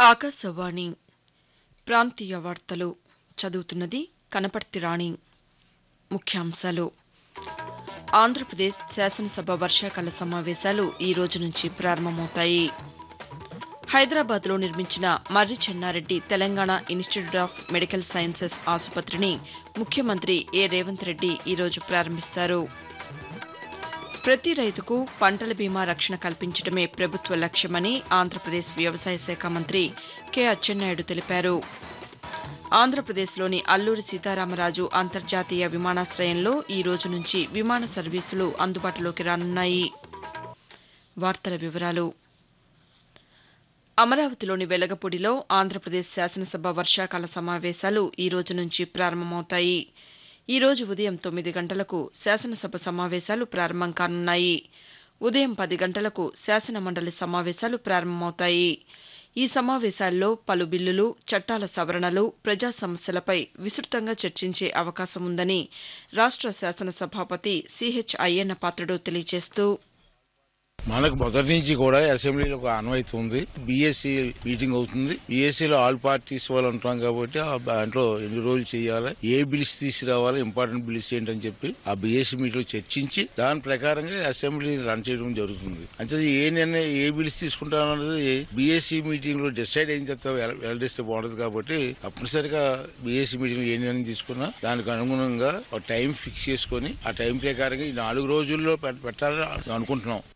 ఆకాశవాణి ప్రాంతీయ వార్తలు చదువుతున్నది కనపర్తి రాణి ముఖ్యాంశాలు ఆంధ్రప్రదేశ్ శాసనసభ వర్షాకాల సమావేశాలు ఈ రోజు నుంచి ప్రారంభమవుతాయి హైదరాబాద్లో నిర్మించిన Marri Chenna Reddy Telangana institute of medical sciences ఆసుపత్రిని ముఖ్యమంత్రి ఏ రేవంత్ రెడ్డి ఈ రోజు ప్రారంభిస్తారు ప్రతి రైతుకు పంటల బీమా రక్షణ కల్పించడమే ప్రభుత్వ లక్ష్యమని ఆంధ్రప్రదేశ్ వ్యవసాయ శాఖ మంత్రి కె అచ్చెన్నాయుడు తెలిపారు ఆంధ్రప్రదేశ్లోని అల్లూరి సీతారామరాజు అంతర్జాతీయ విమానాశయంలో ఈ రోజు నుంచి విమాన సర్వీసులు అందుబాటులోకి రానున్నాయి వార్తల వివరాలు అమరావతిలోని వెలగపూడిలో ఆంధ్రప్రదేశ్ శాసనసభ వర్షాకాల సమావేశాలు ఈ రోజు నుంచి ప్రారంభమవుతాయి ఈ రోజు ఉదయం తొమ్మిది గంటలకు శాసనసభ సమావేశాలు ప్రారంభం కానున్నాయి ఉదయం పది గంటలకు శాసన మండలి సమావేశాలు ప్రారంభమవుతాయి ఈ సమావేశాల్లో పలు బిల్లులు చట్టాల సవరణలు ప్రజా సమస్యలపై విస్తృతంగా చర్చించే అవకాశం ఉందని రాష్ట శాసన సభాపతి సిహెచ్ అయ్యన్న పాత్రుడు తెలియజేస్తూ మనకు మొదటి నుంచి కూడా అసెంబ్లీలో ఒక అన్వయిత ఉంది బీఎస్సీ మీటింగ్ అవుతుంది బీఎస్సీలో ఆల్ పార్టీస్ వాళ్ళు ఉంటాం కాబట్టి ఆ దాంట్లో ఎన్ని రోజులు చేయాలి ఏ బిల్స్ తీసుకురావాలి ఇంపార్టెంట్ బిల్స్ ఏంటని చెప్పి ఆ బీఎస్సీ మీటింగ్ లో చర్చించి దాని ప్రకారంగా అసెంబ్లీ రన్ చేయడం జరుగుతుంది అంటే ఏ నిర్ణయం ఏ బిల్స్ తీసుకుంటామన్నది బీఎస్సీ మీటింగ్ లో డిసైడ్ అయిన తర్వాత వెల- వెల్లడిస్తే బాగుంటుంది కాబట్టి తప్పనిసరిగా బీఎస్సీ మీటింగ్ లో ఏ నిర్ణయం తీసుకున్నా దానికి అనుగుణంగా ఒక టైం ఫిక్స్ చేసుకొని ఆ టైం ప్రకారంగా ఈ నాలుగు రోజుల్లో పెట్- పెట్టాలని అనుకుంటున్నాం